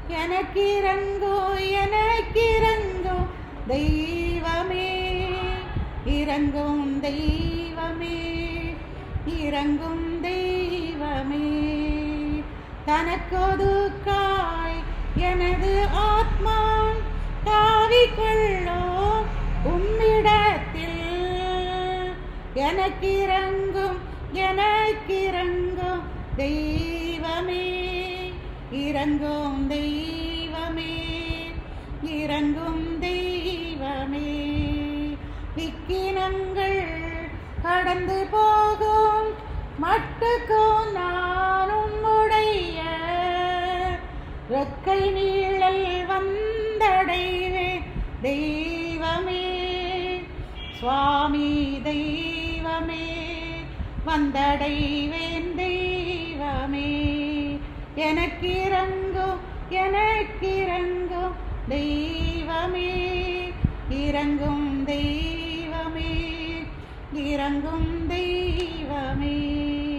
எனக்கு இறங்கோ எனக்கு இறங்கோ தெய்வமே இறங்கும் தெய்வமே இறங்கும் தெய்வமே தனக்கொதுக்காய் எனது ஆத்மா தாவிக்கொள்ளோ உம்மிடத்தில் எனக்கிறங்கும் எனக்கிறங்கும் தெய்வமே இறங்கும் தெய்வமே இறங்கும் தெய்வமே விக்கினங்கள் கடந்து போகும் மட்டுக்கும் நானும் உடைய ரெக்கை நீழல் வந்தடைவே தெய்வமே சுவாமி தெய்வமே வந்தடைவேன் தெய்வமே எனக்கிறங்கும் எனக்கிறங்கும் தெய்வமே இறங்கும் தெய்வமே இறங்கும் தெய்வமே